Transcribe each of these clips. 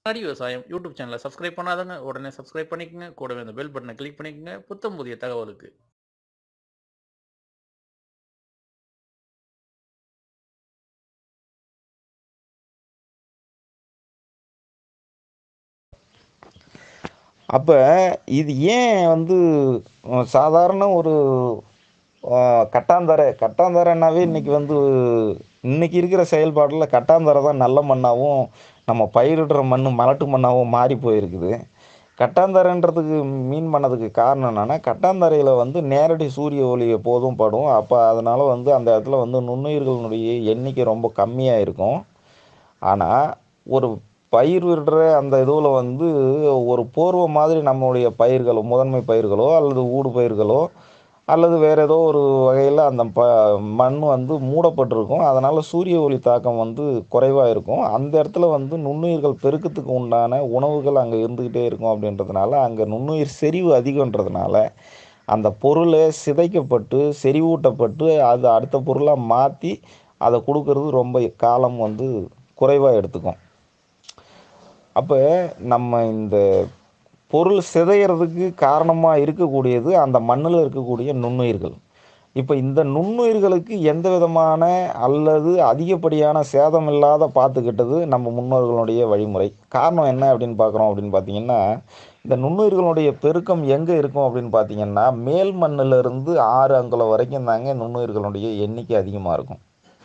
அடி விவசாயம் யூடியூப் சேனலை சப்ஸ்கிரைப் பண்ணாதவங்க உடனே சப்ஸ்கிரைப் பண்ணிக்கங்க கூடவே அந்த பெல் பட்டனை கிளிக் பண்ணிக்கங்க புத்தம் புதிய தகவலுக்கு அப்போ இது ஏன் வந்து அஹ், சாதாரண ஒரு அஹ், கட்டாந்தரை கட்டாந்தரைனாவே இன்னைக்கு வந்து இன்னைக்கு இருக்கிற செயல்பாடில் கட்டாந்தரை தான் நல்ல மண்ணாகவும் நம்ம பயிரிடுற மண் மலட்டு மண்ணாகவும் மாறி போயிருக்குது கட்டாந்தரைன்றதுக்கு மீன் பண்ணதுக்கு காரணம் என்னென்னா கட்டாந்தரையில் வந்து நேரடி சூரிய ஒளி எப்போதும் படும் அப்போ அதனால் வந்து அந்த இடத்துல வந்து நுண்ணுயிர்களுடைய எண்ணிக்கை ரொம்ப கம்மியாக இருக்கும் ஆனால் ஒரு பயிர் விடுற அந்த இதுவில் வந்து ஒரு போர்வை மாதிரி நம்மளுடைய பயிர்களோ முதன்மை பயிர்களோ அல்லது ஊடு பயிர்களோ அல்லது வேறு ஏதோ ஒரு வகையில் அந்த ப மண் வந்து மூடப்பட்டிருக்கும் அதனால் சூரிய ஒளி தாக்கம் வந்து குறைவாக இருக்கும் அந்த இடத்துல வந்து நுண்ணுயிர்கள் பெருக்கத்துக்கு உண்டான உணவுகள் அங்கே இருந்துக்கிட்டே இருக்கும் அப்படின்றதுனால அங்கே நுண்ணுயிர் செறிவு அதிகன்றதுனால அந்த பொருளை சிதைக்கப்பட்டு செறிவூட்டப்பட்டு அது அடுத்த பொருளாக மாற்றி அதை கொடுக்கறது ரொம்ப காலம் வந்து குறைவாக எடுத்துக்கும் அப்போ நம்ம இந்த பொருள் சிதையறதுக்கு காரணமாக இருக்கக்கூடியது அந்த மண்ணில் இருக்கக்கூடிய நுண்ணுயிர்கள் இப்போ இந்த நுண்ணுயிர்களுக்கு எந்த விதமான அல்லது அதிகப்படியான சேதம் இல்லாத பார்த்துக்கிட்டது நம்ம முன்னோர்களுடைய வழிமுறை காரணம் என்ன அப்படின்னு பார்க்குறோம் அப்படின்னு பார்த்தீங்கன்னா இந்த நுண்ணுயிர்களுடைய பெருக்கம் எங்கே இருக்கும் அப்படின்னு பார்த்தீங்கன்னா மேல் மண்ணுல இருந்து ஆறு அங்குலம் வரைக்கும் தாங்க நுண்ணுயிர்களுடைய எண்ணிக்கை அதிகமாக இருக்கும்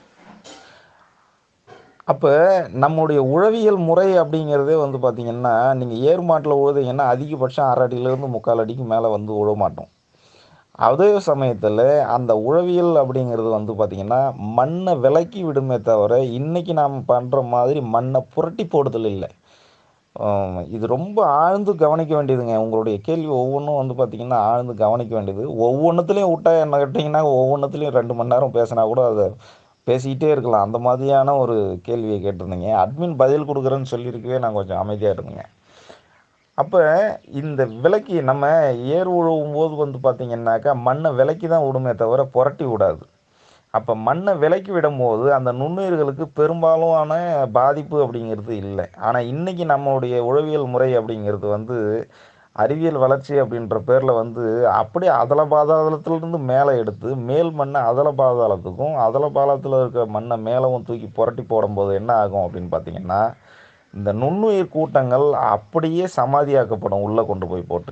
அப்போ நம்முடைய உழவியல் முறை அப்படிங்கிறதே வந்து பார்த்திங்கன்னா நீங்கள் ஏர் மாட்டில் உழுதீங்கன்னா அதிகபட்சம் அரை அடியிலேருந்து முக்கால் அடிக்கு மேலே வந்து உழ மாட்டோம் அதே சமயத்தில் அந்த உழவியல் அப்படிங்கிறது வந்து பார்த்திங்கன்னா மண்ணை விலக்கி விடுமே தவிர இன்றைக்கி நாம் பண்ணுற மாதிரி மண்ணை புரட்டி போடுதல் இல்லை ஆம், இது ரொம்ப ஆழ்ந்து கவனிக்க வேண்டியதுங்க உங்களுடைய கேள்வி ஒவ்வொன்றும் வந்து பார்த்திங்கன்னா ஆழ்ந்து கவனிக்க வேண்டியது ஒவ்வொன்றுத்துலேயும் விட்டா என்ன கேட்டிங்கன்னா ஒவ்வொன்றுத்துலேயும் ரெண்டு மணி நேரம் பேசினா கூட அதை பேசிக்கிட்டே இருக்கலாம் அந்த மாதிரியான ஒரு கேள்வியை கேட்டிருந்தீங்க அட்மின் பதில் கொடுக்குறேன்னு சொல்லியிருக்கவே நான் கொஞ்சம் அமைதியாக இருந்தேங்க அப்போ இந்த விலைக்கு நம்ம ஏர் உழுவும் போது வந்து பார்த்திங்கன்னாக்கா மண்ணை விலைக்கு தான் விடுமே தவிர புரட்டி விடாது அப்போ மண்ணை விலைக்கு விடும்போது அந்த நுண்ணுயிர்களுக்கு பெரும்பாலான பாதிப்பு அப்படிங்கிறது இல்லை ஆனால் இன்றைக்கி நம்மளுடைய உழவியல் முறை அப்படிங்கிறது வந்து அறிவியல் வளர்ச்சி அப்படின்ற பேரில் வந்து அப்படியே அதல பாதாளத்துலேருந்து மேலே எடுத்து மேல் மண்ணை அதல பாதாளத்துக்கும் அதல பாதாளத்தில் இருக்க மண்ணை மேலவும் தூக்கி புரட்டி போடும்போது என்ன ஆகும் அப்படின்னு பார்த்தீங்கன்னா இந்த நுண்ணுயிர் கூட்டங்கள் அப்படியே சமாதியாக்கப்படும் உள்ளே கொண்டு போய் போட்டு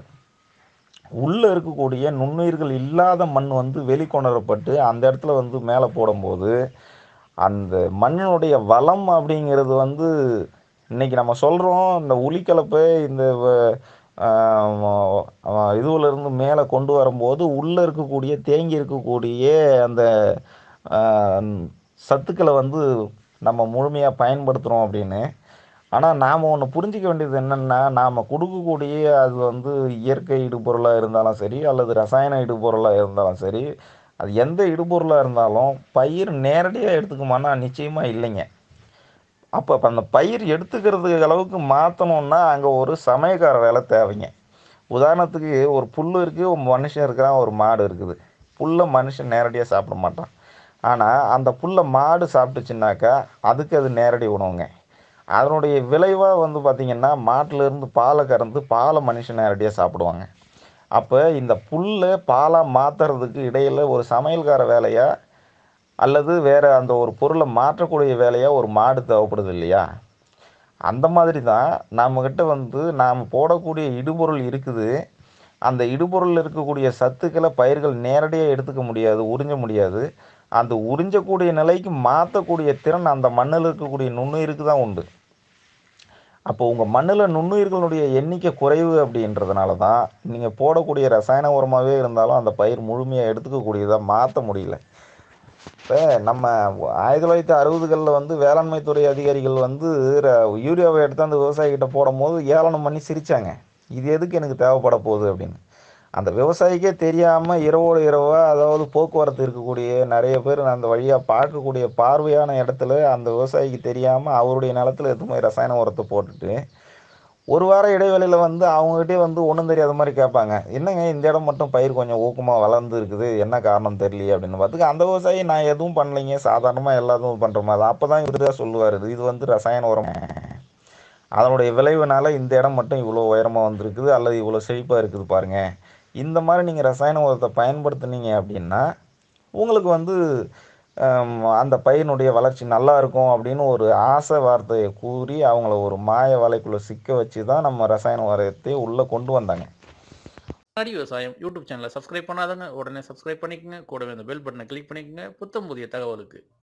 உள்ளே இருக்கக்கூடிய நுண்ணுயிர்கள் இல்லாத மண் வந்து வெளிக்கொணரப்பட்டு அந்த இடத்துல வந்து மேலே போடும்போது அந்த மண்ணினுடைய வளம் அப்படிங்கிறது வந்து இன்னைக்கு நம்ம சொல்கிறோம் இந்த உளிக்கலப்பை இந்த வ- ஆஹ் ஆஹ் இதுல இருந்து மேலே கொண்டு வரும்போது உள்ளே இருக்கக்கூடிய தேங்கி இருக்கக்கூடிய அந்த ஆஹ் சத்துக்களை வந்து நம்ம முழுமையாக பயன்படுத்துகிறோம் அப்படின்னு ஆனால் நாம் ஒன்று புரிஞ்சிக்க வேண்டியது என்னென்னா நாம் கொடுக்கக்கூடிய அது வந்து இயற்கை இடுபொருளாக இருந்தாலும் சரி அல்லது ரசாயன இடுபொருளாக இருந்தாலும் சரி அது எந்த இடுபொருளாக இருந்தாலும் பயிர் நேரடியாக எடுத்துக்குமானா நிச்சயமாக இல்லைங்க அப்போ அப்போ அந்த பயிர் எடுத்துக்கிறதுக்கு அளவுக்கு மாற்றணுன்னா அங்கே ஒரு சமயக்கார வேலை தேவைங்க உதாரணத்துக்கு ஒரு புல் இருக்குது ஒரு மனுஷன் இருக்கிறான் ஒரு மாடு இருக்குது புல்லை மனுஷன் நேரடியாக சாப்பிட மாட்டான் ஆனால் அந்த புல்லை மாடு சாப்பிட்டுச்சுன்னாக்கா அதுக்கு அது நேரடி உணவுங்க அதனுடைய விளைவாக வந்து பார்த்திங்கன்னா மாட்டிலேருந்து பாலை கறந்து பாலை மனுஷன் நேரடியாக சாப்பிடுவாங்க அப்போ இந்த புல்லை பாலாக மாற்றுறதுக்கு இடையில் ஒரு சமையல்கார வேலையாக அல்லது வேறு அந்த ஒரு பொருளை மாற்றக்கூடிய வேலையாக ஒரு மாடு தேவைப்படுது இல்லையா அந்த மாதிரி தான் நம்மக்கிட்ட வந்து நாம் போடக்கூடிய இடுபொருள் இருக்குது அந்த இடுபொருளில் இருக்கக்கூடிய சத்துக்களை பயிர்கள் நேரடியாக எடுத்துக்க முடியாது உறிஞ்ச முடியாது அந்த உறிஞ்சக்கூடிய நிலைக்கு மாற்றக்கூடிய திறன் அந்த மண்ணில் இருக்கக்கூடிய நுண்ணுயிருக்கு தான் உண்டு அப்போ உங்கள் மண்ணில் நுண்ணுயிர்களுடைய எண்ணிக்கை குறைவு அப்படின்றதுனால தான் நீங்கள் போடக்கூடிய ரசாயன உரமாகவே இருந்தாலும் அந்த பயிர் முழுமையாக எடுத்துக்கக்கூடியதாக மாற்ற முடியல இப்போ நம்ம ஆயிரத்தி தொள்ளாயிரத்தி அறுபதுகளில் வந்து வேளாண்மை துறை அதிகாரிகள் வந்து ர- யூரியாவை எடுத்து அந்த விவசாயிகிட்ட போடும்போது ஏளனம் பண்ணி சிரித்தாங்க இது எதுக்கு எனக்கு தேவைப்பட போகுது அப்படின்னு அந்த விவசாயிக்கே தெரியாமல் இரவோடு இரவாக அதாவது போக்குவரத்து இருக்கக்கூடிய நிறைய பேர் அந்த வழியாக பார்க்கக்கூடிய பார்வையான இடத்துல அந்த விவசாயிக்கு தெரியாமல் அவருடைய நிலத்துல எடுத்து போய் ரசாயன உரத்தை போட்டுட்டு ஒரு வார இடைவெளியில் வந்து அவங்ககிட்டே வந்து ஒன்றும் தெரியாத மாதிரி கேட்பாங்க என்னங்க இந்த இடம் மட்டும் பயிர் கொஞ்சம் ஊக்கமாக வளர்ந்து இருக்குது என்ன காரணம் தெரியலையே அப்படின்னு பார்த்துக்க அந்த விவசாயி நான் எதுவும் பண்ணலைங்க சாதாரணமாக எல்லாத்தையும் பண்ணுற மாதிரி அப்போ தான் இவர் தான் சொல்லுவார் இது வந்து ரசாயன உரம் அதனுடைய விளைவுனால இந்த இடம் மட்டும் இவ்வளோ உயரமாக வந்திருக்குது அல்லது இவ்வளோ செழிப்பாக இருக்குது பாருங்கள் இந்த மாதிரி நீங்கள் ரசாயன உரத்தை பயன்படுத்துனீங்க அப்படின்னா உங்களுக்கு வந்து ஆம், அந்த பையனுடைய வளர்ச்சி நல்லா இருக்கும் அப்படின்னு ஒரு ஆசை வார்த்தையை கூறி அவங்கள ஒரு மாய வலைக்குள்ளே சிக்க வச்சு தான் நம்ம ரசாயன உரத்தை உள்ளே கொண்டு வந்தாங்க முன்னாடி விவசாயம் யூடியூப் சேனலை சப்ஸ்கிரைப் பண்ணாதவங்க உடனே சப்ஸ்கிரைப் பண்ணிக்கங்க கூடவே அந்த பெல் பட்டனை கிளிக் பண்ணிக்கங்க புத்தம் புதிய தகவலுக்கு